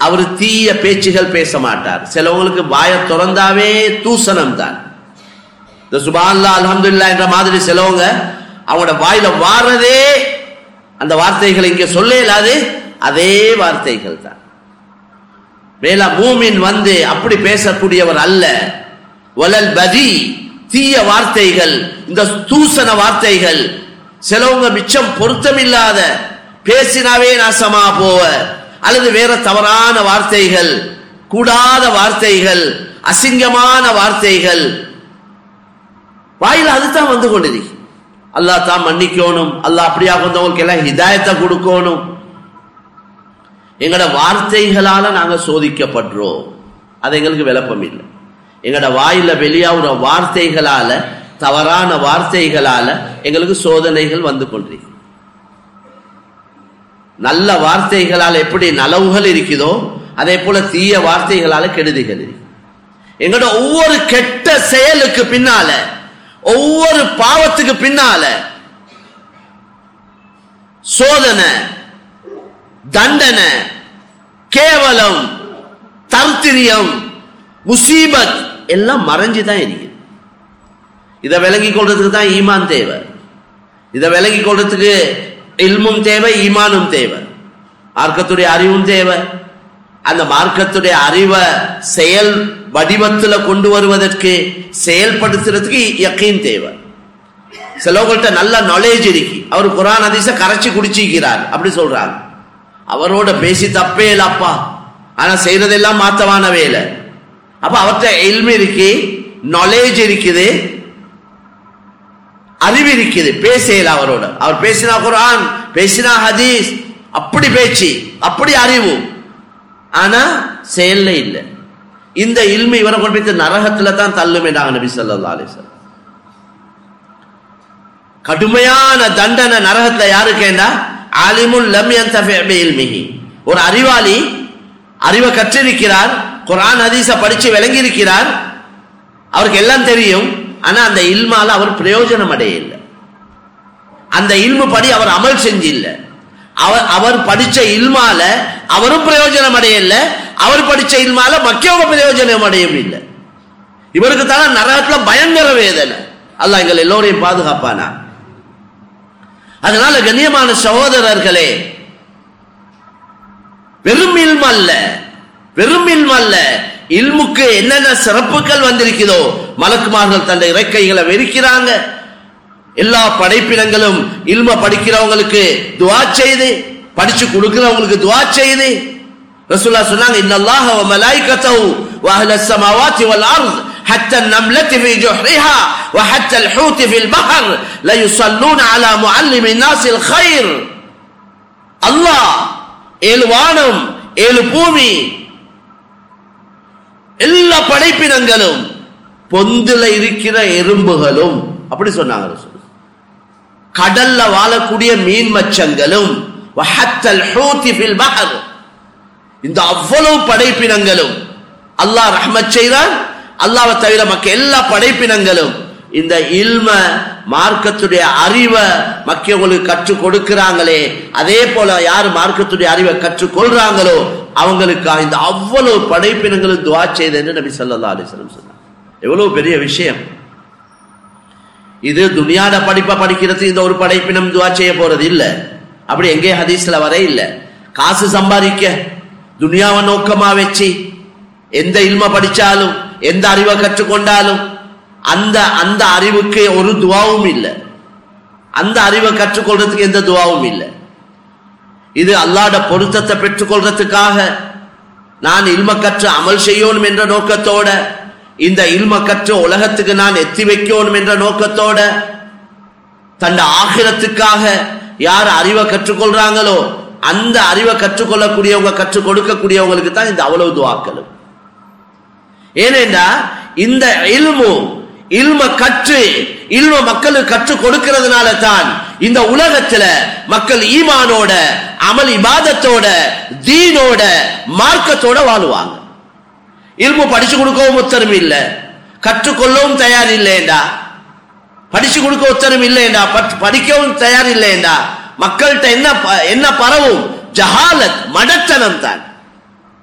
அவர் தீய பேச்சுகள் பேச மாட்டார் சிலவங்களுக்கு வாய திறந்தாவே தூசணம் தான் இந்த சுபான்லா அல்ஹம்துலில்லாஹ் என்ற மாதிரி சிலவங்க அவங்களோட வாயில வாரதே அந்த வார்த்தைகளை இங்க சொல்ல இயலாது அதே வார்த்தைகள் தான் வேளா மூமின் வந்து அப்படி பேசக்கூடியவர் அல்ல வலல் பதி தீய வார்த்தைகள் இந்த தூசண வார்த்தைகள் சிலவங்க மிச்சம் பொருத்தமில்லாத பேசினாவே நாசமா போவ அல்லது வேற தவறான வார்த்தைகள் கூடாத வார்த்தைகள் அசிங்கமான வார்த்தைகள் வாயில அதுதான் வந்து கொண்டிருக்கு அல்லாஹ் தான் மன்னிக்கணும் அல்லாஹ் அப்படியா வந்தவங்களுக்கு எல்லாம் ஹிதாயத்தை கொடுக்கணும் எங்களோட வார்த்தைகளால நாங்க சோதிக்கப்படுறோம் அது எங்களுக்கு விளப்பம் இல்லை எங்களோட வாயில வெளியாகிற வார்த்தைகளால தவறான வார்த்தைகளால எங்களுக்கு சோதனைகள் வந்து கொண்டிருக்கு நல்ல வார்த்தைகளால் எப்படி நலவுகள் இருக்குதோ அதே போல தீய வார்த்தைகளால கெடுதிகள் இருக்கு எங்களோட ஒவ்வொரு கெட்ட செயலுக்கு பின்னால ஒவ்வொரு பாவத்துக்கு பின்னால சோதனை தண்டனை கேவலம் தர்த்திரியம் முசீபத் எல்லாம் மறைஞ்சுதான் இருக்கு இதை விளங்கி கொள்றதுக்கு தான் ஈமான் தேவை இதை விளங்கி கொள்றதுக்கு இல்மும் தேவை ஈமானும் தேவை மார்க்கத்துடைய அறிவும் தேவை அந்த மார்க்கத்துடைய அறிவை செயல் வடிவத்துல கொண்டு வருவதற்கு செயல்படுத்துறதுக்கு யக்கீன் தேவை சிலவங்கள்ட்ட நல்ல நாலேஜ் இருக்கு அவர் குரான் அதிச கரைச்சி குடிச்சிக்கிறார் அப்படி சொல்றாங்க அவரோட பேசி தப்பே இல்லப்பா ஆனா செய்யறதெல்லாம் மாத்தவான வேலை அப்ப அவர்கிட்ட எல்மி இருக்கு நாலேஜ் இருக்குது அறிவு இருக்குது பேசல அவரோட அவர் பேசினா குரான் பேசினா ஹதீஸ் அப்படி பேச்சு அப்படி அறிவு ஆனா செயல்ல இல்லை இந்த இல்மை இவரை கொண்டு போய் நரகத்துல தான் தள்ளுமேடாங்க நபி ஸல்லல்லாஹு அலைஹி வஸல்லம் கடுமையான தண்டனை நரகத்துல யாருக்கேண்டா ஆலிமுல் லம் யந்தஃபி பி இல்மிஹி ஒரு அறிவாளி அறிவை கற்றிருக்கிறார் குர்ஆன் ஹதீஸ படிச்சு விளங்கி இருக்கிறார் அவருக்கு எல்லாம் தெரியும் ஆனா அந்த இல்மால அவர் பிரயோஜனம் அடைய இல்லை அந்த இல்மு படி அவர் அமல் செஞ்சு இல்ல அவர் அவர் படிச்ச இல்மால அவரும் பிரயோஜனம் அடையல அவர் படிச்ச இல்மால மக்களவங்க பிரயோஜனம் அடையவும் இல்லை இவருக்கு தானே நரகத்துல பயங்கர வேதனை அல்லாஹ் எங்கள் எல்லோரையும் பாதுகாப்பானா அதனால கண்ணியமான சகோதரர்களே வெறும் இல்ம அல்ல வெறும் இல்ம அல்ல இல்முக்கு என்னென்ன சிறப்புகள் வந்திருக்குதோ மலக்குமார்கள் தன்னுடைய இறக்கைகளை வெறிக்கிறாங்க எல்லா படைப்பினங்களும் இல்ம படிக்கிறவங்களுக்கு துவா செய்து படிச்சு கொடுக்கிறவங்களுக்கு துவா செய்து ரசூல்லா சொன்னாங்க இன்னல்லாஹ வ மலாயிகத்தஹு வ அஹ்லஸ் ஸமாவாத்தி வல் அர்ض حتى النملة في جحرها وحتى الحوت في البحر لا يصلون على معلم الناس الخير الله ஏழு வானம் ஏழு பூமி எல்லா படைப்பினங்களும் பொந்துல இருக்கிற எறும்புகளும் அப்படி சொன்னாங்க ரசூல். கடல்ல வாழக்கூடிய மீன் மச்சங்களும் வஹத்தல் ஹூத்தி ஃபில் பஹர் இந்த அவ்வளவு படைப்பினங்களும் அல்லாஹ் ரஹ்மத் செய்கிறான் அல்லாஹ்வை தவிர மக்க எல்லா படைப்பினங்களும் இந்த இல்ம மார்க்கத்துடைய அறிவை மக்களுக்கு கற்றுக் கொடுக்கிறாங்களே அதே போல யார் மார்க்கத்துடைய அறிவை கற்றுக் கொள்றாங்களோ அவங்களுக்கு இந்த அவ்வளவு படைப்பினங்களும் துவா செய்தேன்னு நபி ஸல்லல்லாஹு அலைஹி வஸல்லம் சொன்னார் எவ்வளவு பெரிய விஷயம் இது துனியாட படிப்பை படிக்கிறது இந்த ஒரு படைப்பினம் துவா செய்ய போறது இல்ல அப்படி எங்கே ஹதீஸ்ல வர இல்ல காசு சம்பாதிக்க துனியாவை நோக்கமா வச்சு எந்த இல்ம படிச்சாலும் எந்த அறிவை கற்றுக்கொண்டாலும் அந்த அந்த அறிவுக்கு ஒரு துவாவும் இல்லை அந்த அறிவை கற்றுக்கொள்றதுக்கு எந்த துவாவும் இல்லை இது அல்லாட பொருத்தத்தை பெற்றுக்கொள்றதுக்காக நான் இல்ம கற்று அமல் செய்யணும் என்ற நோக்கத்தோட இந்த இல்ம கற்று உலகத்துக்கு நான் எத்தி வைக்கணும் என்ற நோக்கத்தோட தன் ஆகிரத்துக்காக யார் அறிவை கற்றுக்கொள்றாங்களோ அந்த அறிவை கற்றுக்கொள்ளக்கூடியவங்க கற்றுக் கொடுக்கக்கூடியவங்களுக்கு தான் இந்த அவ்வளவு துவாக்களும் ஏனென்றா இந்த இல்மு இல்ம கற்று இல்ம மக்களுக்கு கற்றுக் கொடுக்கிறதுனால தான் இந்த உலகத்துல மக்கள் ஈமானோட அமல் இபாதத்தோட தீனோட மார்க்கத்தோட வாழுவாங்க இல்மு படிச்சு கொடுக்கவும் உத்தரவு இல்லை கற்றுக்கொள்ளவும் தயார் இல்லைண்டா படிச்சு கொடுக்க உத்தரவு இல்லைண்டா பட்- படிக்கவும் தயார் இல்லைண்டா மக்கள்கிட்ட என்ன ப- என்ன பரவும் ஜஹாலத் மடத்தனம் தான்